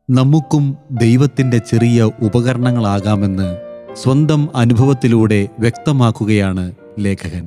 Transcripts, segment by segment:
നമുക്കും ദൈവത്തിൻ്റെ ചെറിയ ഉപകരണങ്ങളാകാമെന്ന് സ്വന്തം അനുഭവത്തിലൂടെ വ്യക്തമാക്കുകയാണ് ലേഖകൻ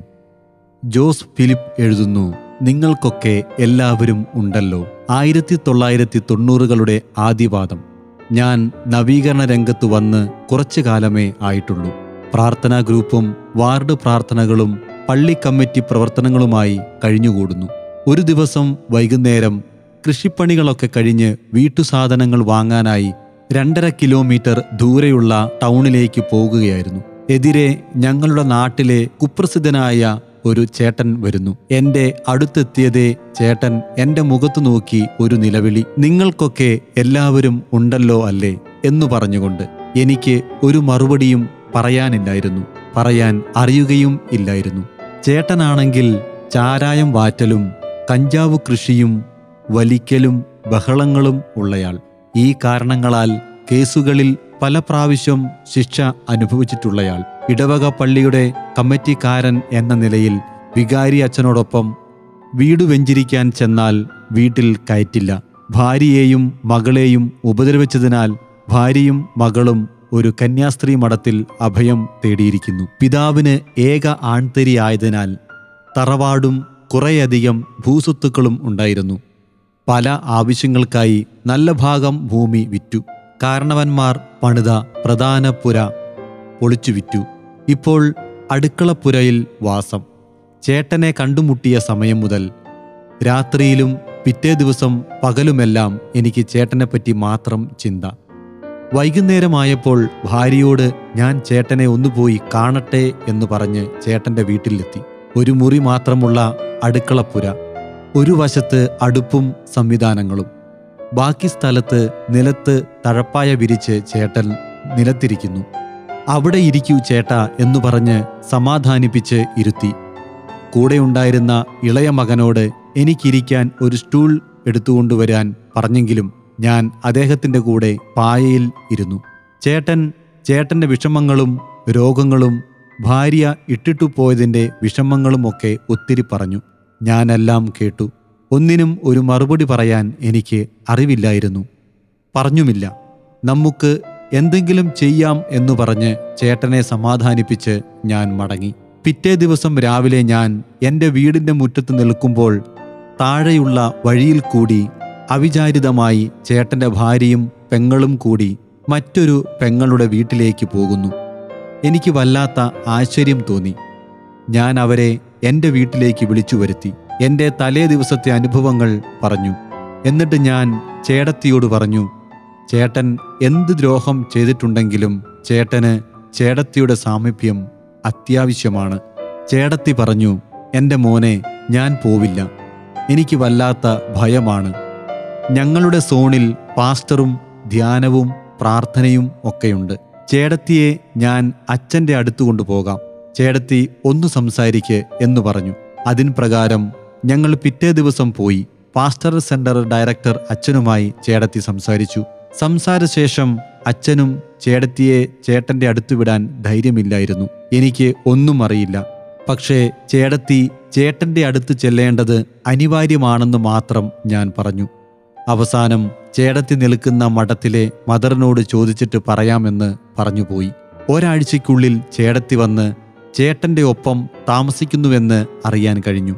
ജോസ് ഫിലിപ്പ് എഴുതുന്നു നിങ്ങൾക്കൊക്കെ എല്ലാവരും ഉണ്ടല്ലോ ആയിരത്തി തൊള്ളായിരത്തി തൊണ്ണൂറുകളുടെ ആദ്യപാദം ഞാൻ നവീകരണ രംഗത്ത് വന്ന് കുറച്ചു കാലമേ ആയിട്ടുള്ളൂ പ്രാർത്ഥനാ ഗ്രൂപ്പും വാർഡ് പ്രാർത്ഥനകളും പള്ളി കമ്മിറ്റി പ്രവർത്തനങ്ങളുമായി കഴിഞ്ഞുകൂടുന്നു ഒരു ദിവസം വൈകുന്നേരം കൃഷിപ്പണികളൊക്കെ കഴിഞ്ഞ് വീട്ടുസാധനങ്ങൾ വാങ്ങാനായി രണ്ടര കിലോമീറ്റർ ദൂരെയുള്ള ടൗണിലേക്ക് പോകുകയായിരുന്നു എതിരെ ഞങ്ങളുടെ നാട്ടിലെ കുപ്രസിദ്ധനായ ഒരു ചേട്ടൻ വരുന്നു എന്റെ അടുത്തെത്തിയതേ ചേട്ടൻ എന്റെ മുഖത്തു നോക്കി ഒരു നിലവിളി നിങ്ങൾക്കൊക്കെ എല്ലാവരും ഉണ്ടല്ലോ അല്ലേ എന്നു പറഞ്ഞുകൊണ്ട് എനിക്ക് ഒരു മറുപടിയും പറയാനില്ലായിരുന്നു പറയാൻ അറിയുകയും ഇല്ലായിരുന്നു ചേട്ടനാണെങ്കിൽ ചാരായം വാറ്റലും കഞ്ചാവ് കൃഷിയും വലിക്കലും ബഹളങ്ങളും ഉള്ളയാൾ ഈ കാരണങ്ങളാൽ കേസുകളിൽ പല പ്രാവശ്യം ശിക്ഷ അനുഭവിച്ചിട്ടുള്ളയാൾ ഇടവക പള്ളിയുടെ കമ്മിറ്റിക്കാരൻ എന്ന നിലയിൽ വികാരി അച്ഛനോടൊപ്പം വീട് വെഞ്ചിരിക്കാൻ ചെന്നാൽ വീട്ടിൽ കയറ്റില്ല ഭാര്യയെയും മകളെയും ഉപദ്രവിച്ചതിനാൽ ഭാര്യയും മകളും ഒരു കന്യാസ്ത്രീ മഠത്തിൽ അഭയം തേടിയിരിക്കുന്നു പിതാവിന് ഏക ആൺതരിയായതിനാൽ തറവാടും കുറേയധികം ഭൂസ്വത്തുക്കളും ഉണ്ടായിരുന്നു പല ആവശ്യങ്ങൾക്കായി നല്ല ഭാഗം ഭൂമി വിറ്റു കാരണവന്മാർ പണിത പ്രധാന പുര പൊളിച്ചു വിറ്റു ഇപ്പോൾ അടുക്കളപ്പുരയിൽ വാസം ചേട്ടനെ കണ്ടുമുട്ടിയ സമയം മുതൽ രാത്രിയിലും പിറ്റേ ദിവസം പകലുമെല്ലാം എനിക്ക് ചേട്ടനെപ്പറ്റി മാത്രം ചിന്ത വൈകുന്നേരമായപ്പോൾ ഭാര്യയോട് ഞാൻ ചേട്ടനെ ഒന്നുപോയി കാണട്ടെ എന്ന് പറഞ്ഞ് ചേട്ടന്റെ വീട്ടിലെത്തി ഒരു മുറി മാത്രമുള്ള അടുക്കളപ്പുര ഒരു വശത്ത് അടുപ്പും സംവിധാനങ്ങളും ബാക്കി സ്ഥലത്ത് നിലത്ത് തഴപ്പായ വിരിച്ച് ചേട്ടൻ നിലത്തിരിക്കുന്നു അവിടെ ഇരിക്കൂ ചേട്ടാ എന്നു പറഞ്ഞ് സമാധാനിപ്പിച്ച് ഇരുത്തി കൂടെയുണ്ടായിരുന്ന ഇളയ മകനോട് എനിക്കിരിക്കാൻ ഒരു സ്റ്റൂൾ എടുത്തുകൊണ്ടുവരാൻ പറഞ്ഞെങ്കിലും ഞാൻ അദ്ദേഹത്തിന്റെ കൂടെ പായയിൽ ഇരുന്നു ചേട്ടൻ ചേട്ടന്റെ വിഷമങ്ങളും രോഗങ്ങളും ഭാര്യ ഇട്ടിട്ടു പോയതിന്റെ വിഷമങ്ങളുമൊക്കെ ഒത്തിരി പറഞ്ഞു ഞാനെല്ലാം കേട്ടു ഒന്നിനും ഒരു മറുപടി പറയാൻ എനിക്ക് അറിവില്ലായിരുന്നു പറഞ്ഞുമില്ല നമുക്ക് എന്തെങ്കിലും ചെയ്യാം എന്നു പറഞ്ഞ് ചേട്ടനെ സമാധാനിപ്പിച്ച് ഞാൻ മടങ്ങി പിറ്റേ ദിവസം രാവിലെ ഞാൻ എൻ്റെ വീടിൻ്റെ മുറ്റത്ത് നിൽക്കുമ്പോൾ താഴെയുള്ള വഴിയിൽ കൂടി അവിചാരിതമായി ചേട്ടൻ്റെ ഭാര്യയും പെങ്ങളും കൂടി മറ്റൊരു പെങ്ങളുടെ വീട്ടിലേക്ക് പോകുന്നു എനിക്ക് വല്ലാത്ത ആശ്ചര്യം തോന്നി ഞാൻ അവരെ എൻ്റെ വീട്ടിലേക്ക് വിളിച്ചു വരുത്തി എൻ്റെ തലേ ദിവസത്തെ അനുഭവങ്ങൾ പറഞ്ഞു എന്നിട്ട് ഞാൻ ചേടത്തിയോട് പറഞ്ഞു ചേട്ടൻ എന്ത് ദ്രോഹം ചെയ്തിട്ടുണ്ടെങ്കിലും ചേട്ടന് ചേടത്തിയുടെ സാമീപ്യം അത്യാവശ്യമാണ് ചേടത്തി പറഞ്ഞു എൻ്റെ മോനെ ഞാൻ പോവില്ല എനിക്ക് വല്ലാത്ത ഭയമാണ് ഞങ്ങളുടെ സോണിൽ പാസ്റ്ററും ധ്യാനവും പ്രാർത്ഥനയും ഒക്കെയുണ്ട് ചേടത്തിയെ ഞാൻ അച്ഛൻ്റെ അടുത്ത് കൊണ്ടുപോകാം ചേടത്തി ഒന്ന് സംസാരിക്ക് എന്ന് പറഞ്ഞു അതിൻ പ്രകാരം ഞങ്ങൾ പിറ്റേ ദിവസം പോയി പാസ്റ്റർ സെന്റർ ഡയറക്ടർ അച്ഛനുമായി ചേടത്തി സംസാരിച്ചു സംസാരശേഷം അച്ഛനും ചേടത്തിയെ ചേട്ടന്റെ അടുത്ത് വിടാൻ ധൈര്യമില്ലായിരുന്നു എനിക്ക് ഒന്നും അറിയില്ല പക്ഷേ ചേടത്തി ചേട്ടന്റെ അടുത്ത് ചെല്ലേണ്ടത് അനിവാര്യമാണെന്ന് മാത്രം ഞാൻ പറഞ്ഞു അവസാനം ചേടത്തി നിൽക്കുന്ന മഠത്തിലെ മദറിനോട് ചോദിച്ചിട്ട് പറയാമെന്ന് പറഞ്ഞുപോയി ഒരാഴ്ചയ്ക്കുള്ളിൽ ചേടത്തി വന്ന് ചേട്ടന്റെ ഒപ്പം താമസിക്കുന്നുവെന്ന് അറിയാൻ കഴിഞ്ഞു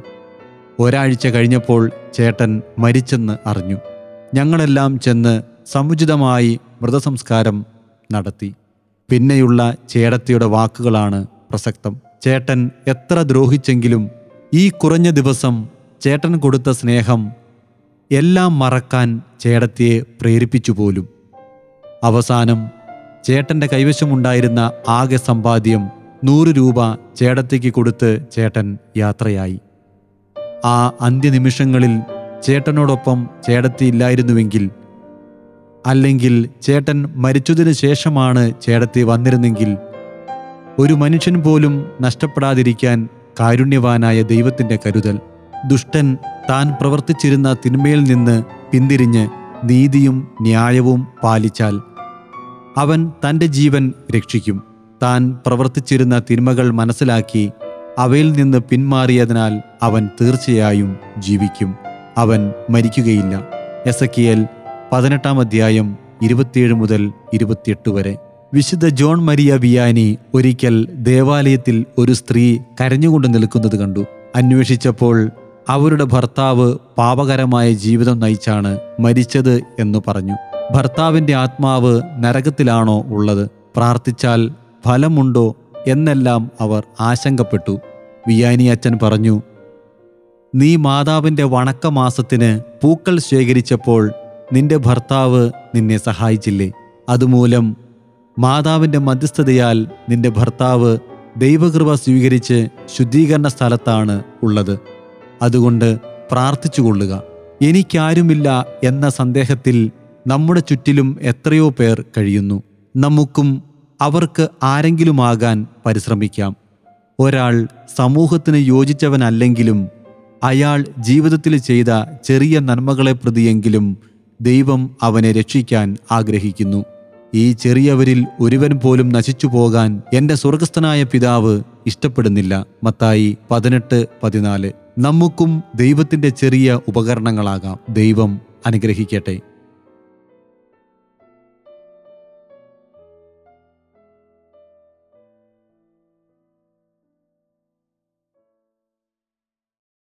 ഒരാഴ്ച കഴിഞ്ഞപ്പോൾ ചേട്ടൻ മരിച്ചെന്ന് അറിഞ്ഞു ഞങ്ങളെല്ലാം ചെന്ന് സമുചിതമായി മൃതസംസ്കാരം നടത്തി പിന്നെയുള്ള ചേടത്തിയുടെ വാക്കുകളാണ് പ്രസക്തം ചേട്ടൻ എത്ര ദ്രോഹിച്ചെങ്കിലും ഈ കുറഞ്ഞ ദിവസം ചേട്ടൻ കൊടുത്ത സ്നേഹം എല്ലാം മറക്കാൻ ചേടത്തിയെ പ്രേരിപ്പിച്ചു പോലും അവസാനം ചേട്ടന്റെ കൈവശമുണ്ടായിരുന്ന ആകെ സമ്പാദ്യം നൂറ് രൂപ ചേടത്തിക്ക് കൊടുത്ത് ചേട്ടൻ യാത്രയായി ആ അന്ത്യനിമിഷങ്ങളിൽ ചേട്ടനോടൊപ്പം ചേടത്തി ഇല്ലായിരുന്നുവെങ്കിൽ അല്ലെങ്കിൽ ചേട്ടൻ മരിച്ചതിനു ശേഷമാണ് ചേടത്തി വന്നിരുന്നെങ്കിൽ ഒരു മനുഷ്യൻ പോലും നഷ്ടപ്പെടാതിരിക്കാൻ കാരുണ്യവാനായ ദൈവത്തിന്റെ കരുതൽ ദുഷ്ടൻ താൻ പ്രവർത്തിച്ചിരുന്ന തിന്മയിൽ നിന്ന് പിന്തിരിഞ്ഞ് നീതിയും ന്യായവും പാലിച്ചാൽ അവൻ തൻ്റെ ജീവൻ രക്ഷിക്കും താൻ പ്രവർത്തിച്ചിരുന്ന തിന്മകൾ മനസ്സിലാക്കി അവയിൽ നിന്ന് പിന്മാറിയതിനാൽ അവൻ തീർച്ചയായും ജീവിക്കും അവൻ മരിക്കുകയില്ല എസക്കിയൽ പതിനെട്ടാം അധ്യായം ഇരുപത്തിയേഴ് മുതൽ ഇരുപത്തിയെട്ട് വരെ വിശുദ്ധ ജോൺ മരിയ വിയാനി ഒരിക്കൽ ദേവാലയത്തിൽ ഒരു സ്ത്രീ കരഞ്ഞുകൊണ്ട് നിൽക്കുന്നത് കണ്ടു അന്വേഷിച്ചപ്പോൾ അവരുടെ ഭർത്താവ് പാപകരമായ ജീവിതം നയിച്ചാണ് മരിച്ചത് എന്ന് പറഞ്ഞു ഭർത്താവിന്റെ ആത്മാവ് നരകത്തിലാണോ ഉള്ളത് പ്രാർത്ഥിച്ചാൽ ഫലമുണ്ടോ എന്നെല്ലാം അവർ ആശങ്കപ്പെട്ടു വിയാനി അച്ഛൻ പറഞ്ഞു നീ മാതാവിന്റെ വണക്കമാസത്തിന് പൂക്കൾ ശേഖരിച്ചപ്പോൾ നിന്റെ ഭർത്താവ് നിന്നെ സഹായിച്ചില്ലേ അതുമൂലം മാതാവിന്റെ മധ്യസ്ഥതയാൽ നിന്റെ ഭർത്താവ് ദൈവകൃപ സ്വീകരിച്ച് ശുദ്ധീകരണ സ്ഥലത്താണ് ഉള്ളത് അതുകൊണ്ട് പ്രാർത്ഥിച്ചുകൊള്ളുക എനിക്കാരുമില്ല എന്ന സന്ദേഹത്തിൽ നമ്മുടെ ചുറ്റിലും എത്രയോ പേർ കഴിയുന്നു നമുക്കും അവർക്ക് ആരെങ്കിലുമാകാൻ പരിശ്രമിക്കാം ഒരാൾ സമൂഹത്തിന് യോജിച്ചവനല്ലെങ്കിലും അയാൾ ജീവിതത്തിൽ ചെയ്ത ചെറിയ നന്മകളെ പ്രതിയെങ്കിലും ദൈവം അവനെ രക്ഷിക്കാൻ ആഗ്രഹിക്കുന്നു ഈ ചെറിയവരിൽ ഒരുവൻ പോലും നശിച്ചു പോകാൻ എൻ്റെ സ്വർഗസ്ഥനായ പിതാവ് ഇഷ്ടപ്പെടുന്നില്ല മത്തായി പതിനെട്ട് പതിനാല് നമുക്കും ദൈവത്തിൻ്റെ ചെറിയ ഉപകരണങ്ങളാകാം ദൈവം അനുഗ്രഹിക്കട്ടെ